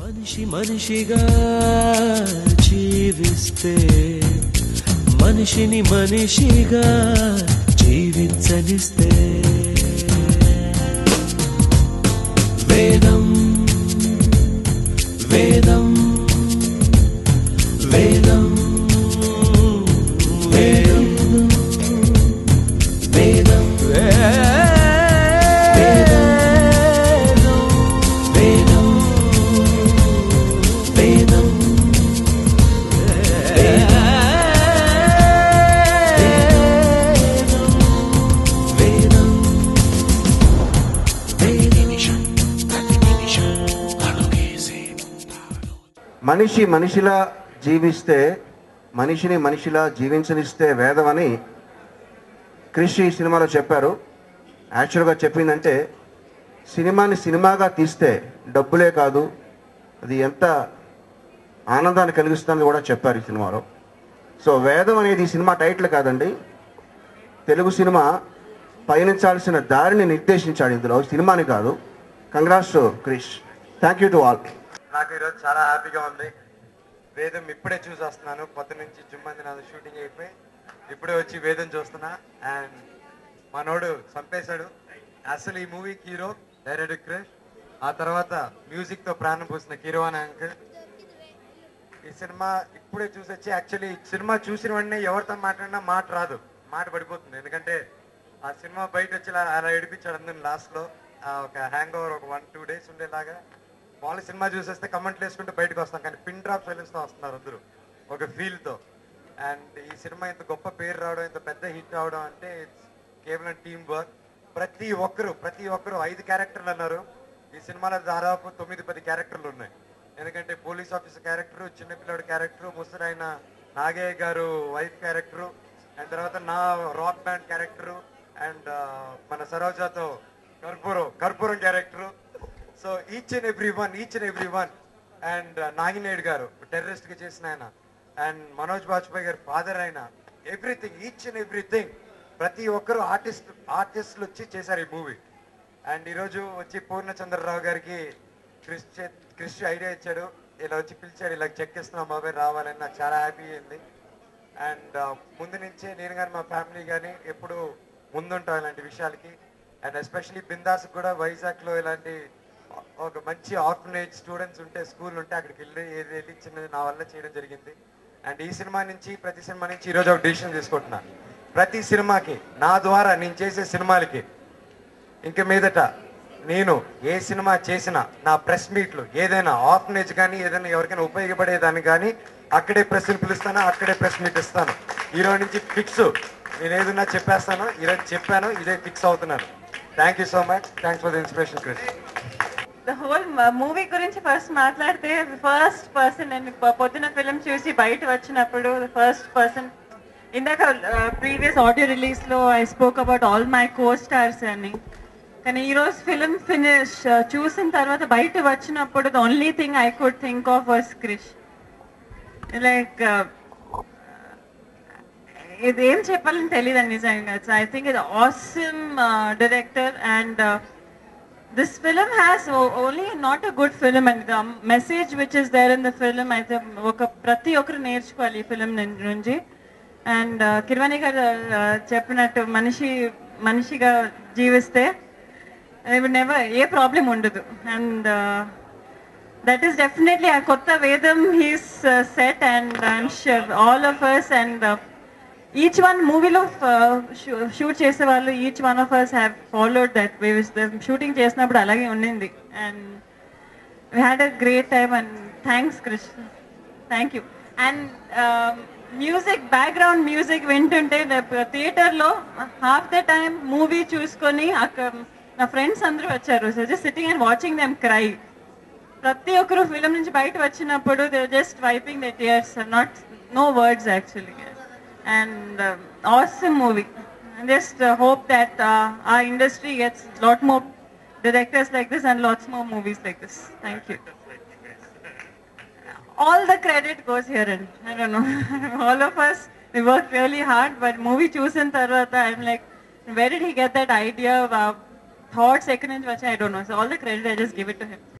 మనిషి మనిషిగా జీవిస్తే మనిషిని మనిషిగా జీవించనిస్తే వేదం వేదం వేదం వేదం వేదం వేదం వేదం వేదం మనిషి మనిషిలా జీవిస్తే మనిషిని మనిషిలా జీవించనిస్తే వేదం అని క్రిష్ ఈ సినిమాలో చెప్పారు యాక్చువల్గా చెప్పిందంటే సినిమాని సినిమాగా తీస్తే డబ్బులే కాదు అది ఎంత ఆనందాన్ని కలిగిస్తుందని కూడా చెప్పారు ఈ సినిమాలో సో వేదం అనేది ఈ సినిమా టైటిల్ కాదండి తెలుగు సినిమా పయనించాల్సిన దారిని నిర్దేశించాడు ఇందులో సినిమాని కాదు congrats Krish thank you to all నాకు ఈరోజు చాలా హ్యాపీగా ఉంది వేదం ఇప్పుడే చూసి వస్తున్నాను పొద్దు నుంచి జుమ్మంది నాది షూటింగ్ అయిపోయి ఇప్పుడే వచ్చి వేదం చూస్తున్నా అండ్ మనోడు చంపేశాడు అసలు ఈ మూవీకి హీరో డైరెక్టర్ క్రిష్ ఆ తర్వాత మ్యూజిక్ తో ప్రాణం పోసిన కీరవాన్ అంకుల్ ఈ సినిమా ఇప్పుడే చూసి వచ్చి యాక్చువల్లీ సినిమా చూసిన వెంటనే ఎవరితో మాట్లాడినా మాట రాదు మాట పడిపోతుంది ఎందుకంటే ఆ సినిమా బయట వచ్చి అలా- అలా ఏడిపించాడు అందరిని లాస్ట్ లో ఆ ఒక హ్యాంగ్ ఓవర్ ఒక వన్ టూ డేస్ ఉండేలాగా వాళ్ళు సినిమా చూసేస్తే కమెంట్లు వేసుకుంటూ బయటకు వస్తాం కానీ పిన్ డ్రాప్ సైలెన్స్ తో వస్తున్నారు అందరూ ఒక ఫీల్ తో అండ్ ఈ సినిమా ఇంత గొప్ప పేరు రావడం ఇంత పెద్ద హిట్ అవడం అంటే it's కేవలం టీం వర్క్ ప్రతి ఒక్కరు ప్రతి ఒక్కరు ఐదు క్యారెక్టర్లు అన్నారు ఈ సినిమాలో దాదాపు తొమ్మిది పది క్యారెక్టర్లు ఉన్నాయి ఎందుకంటే పోలీస్ ఆఫీసర్ క్యారెక్టర్ చిన్నపిల్లడి క్యారెక్టర్ ముసరైన Nagaiah garu wife character and తర్వాత నా రాక్ బ్యాండ్ క్యారెక్టర్ అండ్ మన సరోజాతో Karpooram Karpooram character so each and every one each and every one and Nagineedu garu terrorist గా చేసిన ఆయన అండ్ మనోజ్ బాజ్పేయి గారు ఫాదర్ అయిన ఎవ్రీథింగ్ ఈచ్ అండ్ ఎవ్రీథింగ్ ప్రతి ఒక్కరు ఆర్టిస్ట్ ఆర్టిస్టులు వచ్చి చేశారు ఈ మూవీ అండ్ ఈరోజు వచ్చి పూర్ణచంద్రరావు గారికి క్రిస్ చే- క్రిస్ ఐడియా ఇచ్చాడు ఇలా వచ్చి పిలిచాడు ఇలా చెక్ ఇస్తున్నాం బాబాయ్ రావాలని నాకు చాలా హ్యాపీ అయింది అండ్ ముందు నుంచే నేను కానీ మా ఫ్యామిలీ కానీ ఎప్పుడు ముందుంటాం ఇలాంటి విషయాలకి అండ్ ఎస్పెషలీ బిందాస్ కూడా వైజాగ్లో ఇలాంటి ఒక మంచి ఆర్ఫనేజ్ స్టూడెంట్స్ ఉంటే స్కూల్ ఉంటే అక్కడికి వెళ్ళి ఏది వెళ్ళి చిన్నది నా వల్ల చేయడం జరిగింది అండ్ ఈ సినిమా నుంచి ప్రతి సినిమా నుంచి ఈరోజు ఒక డిసిషన్ తీసుకుంటున్నా ప్రతి సినిమాకి నా ద్వారా నేను చేసే సినిమాలకి ఇంక మీదట నేను ఏ సినిమా చేసినా నా ప్రెస్ మీట్లు ఏదైనా ఆర్ఫనేజ్ కానీ ఏదైనా ఎవరికైనా ఉపయోగపడేదాన్ని కానీ అక్కడే ప్రెస్ని పిలుస్తాను అక్కడే ప్రెస్ మీట్ ఇస్తాను ఈరోజు నుంచి ఫిక్స్ నేను ఏదన్నా చెప్పేస్తాను ఈరోజు చెప్పాను ఇదే ఫిక్స్ అవుతున్నాను thank you so much thanks for the inspiration Krish the whole movie గురించి ఫస్ట్ మాట్లాడితే ఫస్ట్ పర్సన్ నేను పొ- పొద్దున ఫిలిం చూసి బయట వచ్చినప్పుడు ఫస్ట్ పర్సన్ ఇందాక ప్రీవియస్ ఆడియో రిలీజ్ లో I spoke about all my co stars అని కానీ ఈ రోజు ఫిలిం ఫినిష్ చూసిన తర్వాత బయట వచ్చినప్పుడు the only thing I could think of was Krish like ఇది ఏం చెప్పాలని తెలియదు నిజంగా ఐ థింక్ ఇది awesome director and this film has o- only not a good film and the message which is there in the film అయితే ఒక ప్రతి ఒక్కరు నేర్చుకోవాలి ఈ ఫిలిం నుంచి అండ్ కిర్వాణి గారు uh, చెప్పినట్టు మనిషి మనిషిగా జీవిస్తే నెవర్ ఏ ప్రాబ్లం ఉండదు అండ్ దట్ ఈస్ డెఫినెట్లీ ఆ కొత్త వేదం he's set and I'm sure all of us and each one మూవీలో షూట్ చేసే వాళ్ళు each one of us have followed that way shooting చేసినప్పుడు అలాగే ఉండింది and we had a great time and thanks Krishna thank you and music background music వింటుంటే థియేటర్లో half the time movie చూసుకొని అక్కడ నా ఫ్రెండ్స్ అందరూ వచ్చారు so just sitting and watching them cry ప్రతి ఒక్కరు ఫిలిం నుంచి బయట వచ్చినప్పుడు they just wiping the tears not no words actually and awesome movie just hope that ఆ industry gets lot more directors like this and lots more movies like this. Thank you. All the credit goes here and I don't know. All of us, we worked really hard, but movie chosen Tarvata, I'm like, where did he get that idea? Uh, thoughts, second inch, I don't know. So all the credit, I just give it to him.